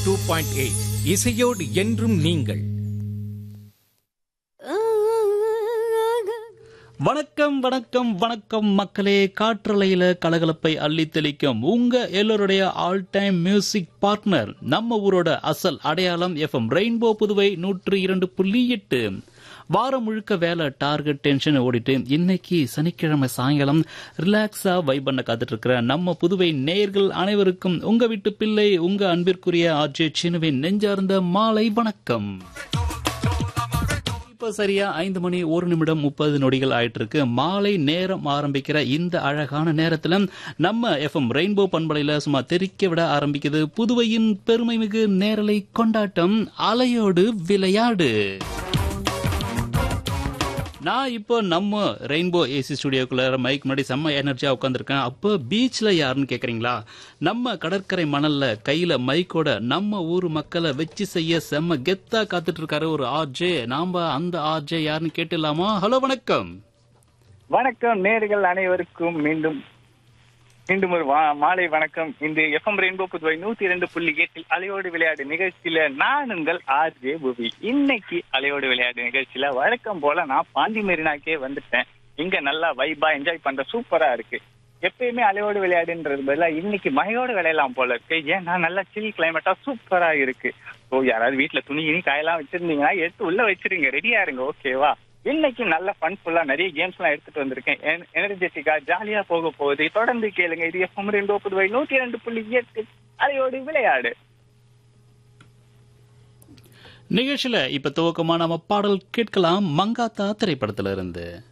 two point eight இசையோடு என்றும் நீங்கள் வணக்கம் வணக்கம் வணக்கம் மக்களே காற்றலையில கலகலப்பை அள்ளி தெளிக்கும் உங்க எல்லோருடைய ஆல் டைம் மியூசிக் பார்ட்னர் நம்ம ஊரோட அசல் அடையாளம் எஃப்எம் ரெயின்போ புதுவை நூற்று இரண்டு புள்ளி எட்டு வாரம் முழுக்க வேலை டார்கெட் டென்ஷன் ஓடிட்டு இன்னைக்கு சனிக்கிழமை சாயங்காலம் ரிலாக்ஸா வைப் பண்ண காத்துட்டு இருக்கிற நம்ம புதுவை நேயர்கள் அனைவருக்கும் உங்க வீட்டு பிள்ளை உங்க அன்பிற்குரிய ஆர்ஜே சினுவின் நெஞ்சார்ந்த மாலை வணக்கம் இப்ப சரியா ஐந்து மணி ஒரு நிமிடம் முப்பது நொடிகள் ஆயிட்டு இருக்கு மாலை நேரம் ஆரம்பிக்கிற இந்த அழகான நேரத்துல நம்ம எஃப்எம் ரெயின்போ பண்பலையில சும்மா தெரிக்க விட ஆரம்பிக்குது புதுவையின் பெருமை மிகு நேரலை கொண்டாட்டம் அலையோடு விளையாடு நான் இப்போ நம்ம ரெயின்போ ஏசி ஸ்டுடியோக்குள்ள மைக் முன்னாடி செம்ம எனர்ஜியா உட்காந்துருக்கேன் அப்போ பீச்ல யாருன்னு கேக்குறீங்களா நம்ம கடற்கரை மணல்ல கையில மைக்கோட நம்ம ஊர் மக்களை வச்சு செய்ய செம்ம கெத்தா காத்துட்டு இருக்காரு ஒரு ஆர்ஜே நாம அந்த ஆர்ஜே யாருன்னு கேட்டுலாமா ஹலோ வணக்கம் வணக்கம் நேர்கள் அனைவருக்கும் மீண்டும் மீண்டும் ஒரு வா- மாலை வணக்கம் இந்த எஃப்எம் ரெயின்போ புதுவை நூத்தி இரண்டு புள்ளி எட்டில் அலையோடு விளையாடு நிகழ்ச்சியில நான் உங்கள் ஆர்ஜே புவி இன்னைக்கு அலையோடு விளையாடு நிகழ்ச்சியில வழக்கம் போல நான் பாண்டி மெரினாக்கே வந்துட்டேன் இங்க நல்லா வைபா என்ஜாய் பண்ற சூப்பரா இருக்கு எப்பயுமே அலையோடு விளையாடுன்றது பதிலா இன்னைக்கு மழையோடு விளையாடலாம் போல இருக்கு ஏன்னா நல்லா சில் கிளைமேட்டா சூப்பரா இருக்கு ஓ யாராவது வீட்டுல துணி கிணி காயெல்லாம் வச்சிருந்தீங்கன்னா எடுத்து உள்ள வச்சிருங்க ரெடியா இருங்க ஓகேவா இன்னைக்கு நல்ல ஃபன்ஃபுல்லா நிறைய கேம்ஸ் எல்லாம் எடுத்துட்டு வந்திருக்கேன் எனர்ஜெட்டிக்கா ஜாலியா போக போகுது தொடர்ந்து கேளுங்க இது எஃப்எம் ரெண்டு புதுவை நூத்தி ரெண்டு புள்ளி எட்டு அதையோடு விளையாடு நிகழ்ச்சியில இப்ப துவக்கமா நம்ம பாடல் கேட்கலாம் மங்காத்தா திரைப்படத்துல இருந்து